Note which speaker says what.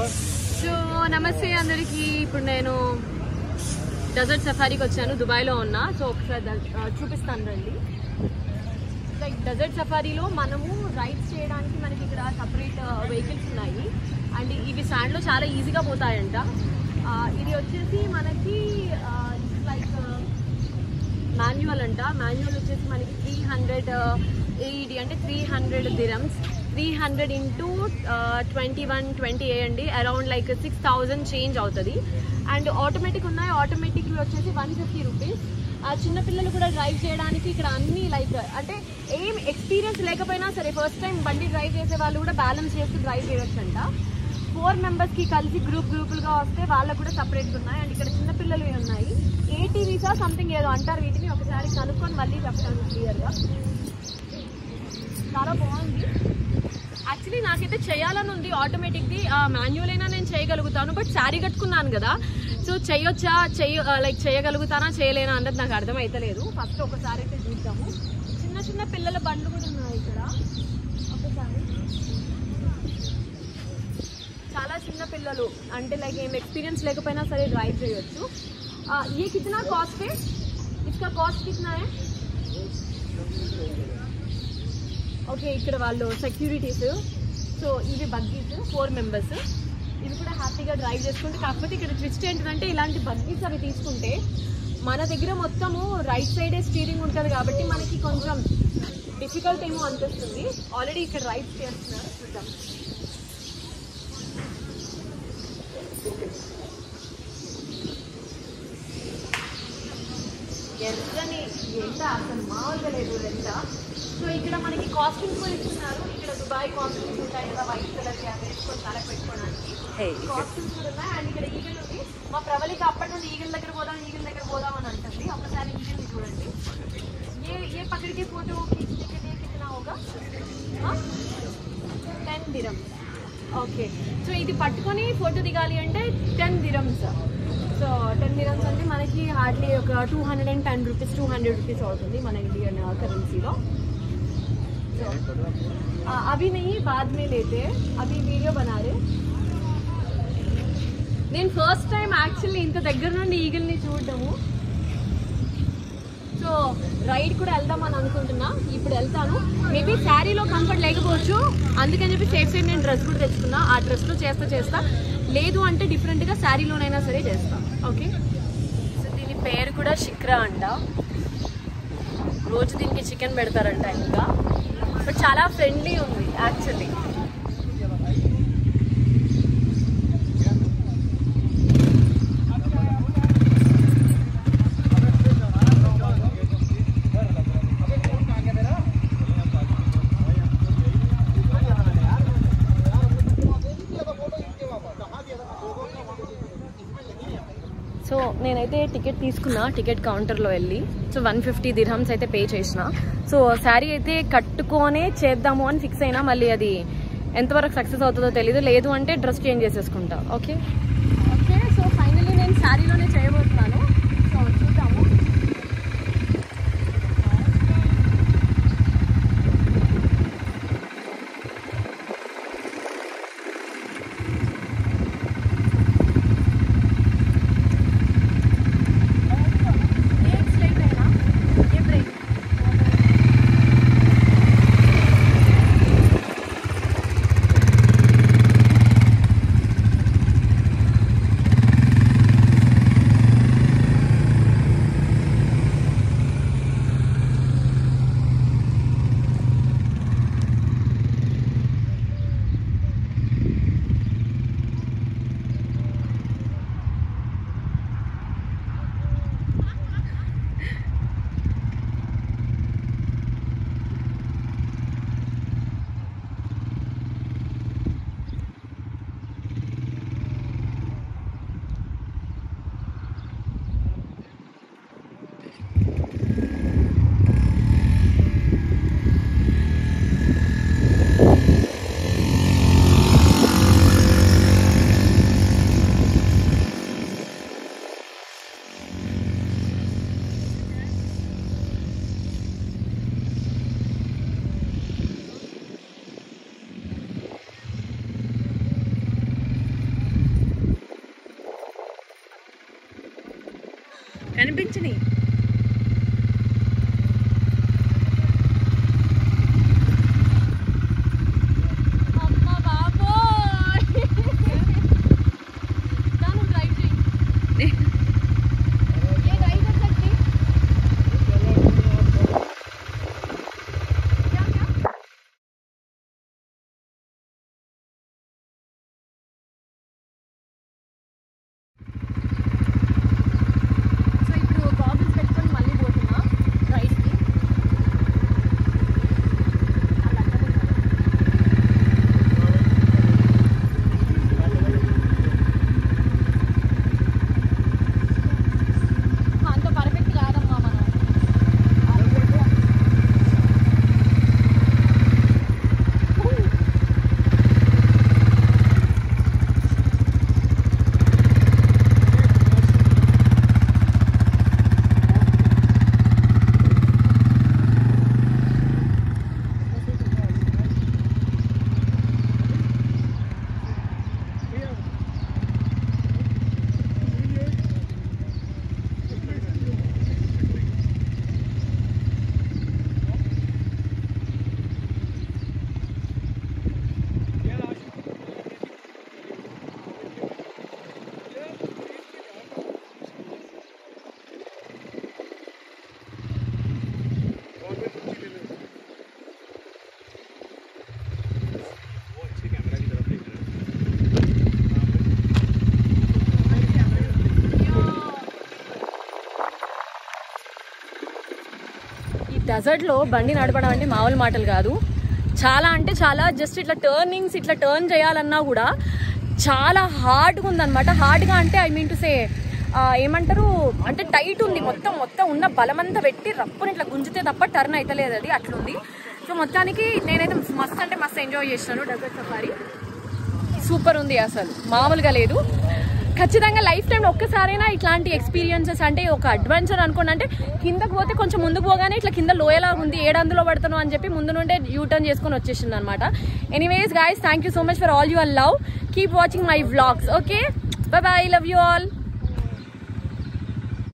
Speaker 1: so నమస్తే అందరికి ఇప్పుడు నేను డెజర్ట్ సఫారీకి వచ్చాను దుబాయ్లో ఉన్నా సో ఒకసారి ద- ఆ, చూపిస్తాను రండి లైక్ డెజర్ట్ సఫారీలో మనము రైడ్స్ చేయడానికి మనకి ఇక్కడ సపరేట్ వెహికల్స్ ఉన్నాయి అండ్ ఇవి శాండ్లో చాలా ఈజీగా పోతాయంట ఆ, ఇది వచ్చేసి మనకి లైక్ మాన్యువల్ అంట మాన్యువల్ వచ్చేసి మనకి త్రీ హండ్రెడ్ ఎయిటీ అంటే three hundred dirhams three hundred into twenty one twenty అండి around like six thousand change అవుతుంది అండ్ ఆటోమేటిక్ ఉన్నాయి ఆటోమేటిక్ వచ్చేసి వన్ ఫిఫ్టీ రూపీస్ ఆ చిన్న పిల్లలు కూడా డ్రైవ్ చేయడానికి ఇక్కడ అన్ని లైక్ అంటే ఏం ఎక్స్పీరియన్స్ లేకపోయినా సరే ఫస్ట్ టైం బండి డ్రైవ్ చేసే వాళ్ళు కూడా బ్యాలెన్స్ చేస్తూ డ్రైవ్ చేయొచ్చు అంట ఫోర్ మెంబర్స్ కి కలిసి గ్రూప్ గ్రూపులుగా వస్తే వాళ్ళకు కూడా సపరేట్గా ఉన్నాయి అండ్ ఇక్కడ చిన్న పిల్లలు ఉన్నాయి ఏటీ వీసా సంథింగ్ ఏదో అంటారు వీటిని ఒకసారి కనుక్కొని మళ్ళీ చెప్తాను క్లియర్గా చాలా బాగుంది యాక్చువల్లీ నాకైతే చేయాలని ఉంది ఆటోమేటిక్ది మాన్యువల్ అయినా నేను చేయగలుగుతాను బట్ శారీ కట్టుకున్నాను కదా సో చేయొచ్చా చెయ్య లైక్ చేయగలుగుతానా చేయలేనా అన్నది నాకు అర్థమైతలేదు ఫస్ట్ ఒకసారి అయితే చూద్దాము చిన్న చిన్న పిల్లల బండ్లు కూడా ఉన్నాయి ఇక్కడ ఒకసారి చాలా చిన్న పిల్లలు అంటే లైక్ ఏం ఎక్స్పీరియన్స్ లేకపోయినా సరే డ్రైవ్ చేయొచ్చు ఆ, ये कितना कॉस्ट है इसका कॉस्ट कितना है ఓకే ఇక్కడ వాళ్ళు సెక్యూరిటీస్ సో ఇవి బగ్గీస్ ఫోర్ మెంబర్స్ ఇవి కూడా హ్యాపీగా డ్రైవ్ చేసుకుంటే కాకపోతే ఇక్కడ ట్విస్ట్ ఏంటంటే ఇలాంటి బగ్గీస్ అవి తీసుకుంటే మన దగ్గర మొత్తము రైట్ సైడే స్టీరింగ్ ఉంటుంది కాబట్టి మనకి కొంచెం డిఫికల్ట్ ఏమో అనిపిస్తుంది ఆల్రెడీ ఇక్కడ రైడ్ చేస్తున్నారు చూద్దాం ఎంతని ఎంత అసలు మామూలుగా లేదు ఎంత సో ఇక్కడ మనకి కాస్ట్యూమ్స్ కూడా ఇస్తున్నారు ఇక్కడ దుబాయ్ కాస్ట్యూమ్స్ ఉంటాయి కదా వైట్ కలర్ అవి వేసుకొని తలకు పెట్టుకోవడానికి కాస్ట్యూమ్స్ కూడా ఉన్నాయి అండ్ ఇక్కడ ఈగల్ ఉంది మా ప్రవళిక అప్పటి నుండి ఈగల్ దగ్గర పోదాం ఈగల్ దగ్గర పోదాం అని అంటుంది ఒకసారి ఈగల్ని చూడండి ఏ ఏ పక్కడికి ఫోటో కిतना होगा టెన్ దిరమ్స్ ఓకే సో ఇది పట్టుకొని ఫోటో దిగాలి అంటే ten dirhams so ten dirhams అంటే మనకి హార్డ్లీ ఒక two hundred and ten rupees two hundred rupees అవుతుంది మన ఇండియన్ కరెన్సీలో సో అవి नहीं बाद में लेते हैं अभी वीडियो बना रहे నేను ఫస్ట్ టైం యాక్చువల్లీ ఇంత దగ్గర నుండి ఈగిల్ని చూడడము సో రైడ్ కూడా వెళ్దామని అనుకుంటున్నా ఇప్పుడు వెళ్తాను మేబీ శారీలో కంఫర్ట్ లేకపోవచ్చు అందుకని చెప్పి సేఫ్ సైడ్ నేను డ్రెస్ కూడా తెచ్చుకున్నా ఆ డ్రెస్లో చేస్తా చేస్తా లేదు అంటే డిఫరెంట్గా శారీలోనైనా సరే చేస్తా ఓకే సో దీని పేరు కూడా శిక్రా అంట రోజు దీనికి చికెన్ పెడతారంట ఇంకా బట్ చాలా ఫ్రెండ్లీ ఉంది యాక్చువల్లీ సో నేనైతే టికెట్ తీసుకున్నా టికెట్ కౌంటర్లో వెళ్ళి సో వన్ ఫిఫ్టీ దిర్హమ్స్ అయితే పే చేసిన సో శారీ అయితే కట్టుకొనే చేద్దాము అని ఫిక్స్ అయినా మళ్ళీ అది ఎంతవరకు సక్సెస్ అవుతుందో తెలీదు లేదు అంటే డ్రెస్ చేంజ్ చేసేసుకుంటా ఓకే ఓకే సో ఫైనల్లీ నేను శారీలోనే చేయబోతున్నాను సో చూద్దాము एक स्लेट है ना ये ब्रेक
Speaker 2: కనిపించని
Speaker 1: అమ్మ బాబోయ్ దాని డ్రైవ్ చేయి ఏ డ్రైవ్ करती क्या क्या సో ఇప్పుడు గాగుల్స్ పెట్టుకొని మళ్ళీ పోతున్నా రైడ్కి అలా అంటారు అంత పర్ఫెక్ట్ కాదమ్మా మనం ఈ డెజర్ట్లో బండి నడపడం అంటే మామూలు మాటలు కాదు చాలా అంటే చాలా జస్ట్ ఇట్లా టర్నింగ్స్ ఇట్లా టర్న్ చేయాలన్నా కూడా చాలా హార్డ్గా ఉందన్నమాట హార్డ్గా అంటే ఐ మీన్ టు సే ఏమంటారు అంటే టైట్ ఉంది మొత్తం మొత్తం ఉన్న బలమంతా పెట్టి రప్పుని ఇట్లా గుంజితే తప్ప టర్న్ అవుతలేదు అది అట్లుంది సో మొత్తానికి నేనైతే మస్త్ అంటే మస్త్ ఎంజాయ్ చేసినాను డెజర్ట్ సఫారీ సూపర్ ఉంది అసలు మామూలుగా లేదు ఖచ్చితంగా లైఫ్ టైంలో ఒక్కసారైనా ఇట్లాంటి ఎక్స్పీరియన్సెస్ అంటే ఒక అడ్వెంచర్ అనుకోండి అంటే కిందకు పోతే కొంచెం ముందుకు పోగానే ఇట్లా కింద లోయలా ఉంది ఏడందులో పడతాను అని చెప్పి ముందు నుండే యూటర్న్ చేసుకొని వచ్చేసింది అనమాట anyways guys thank you so much for all your love keep watching my vlogs okay bye bye love you all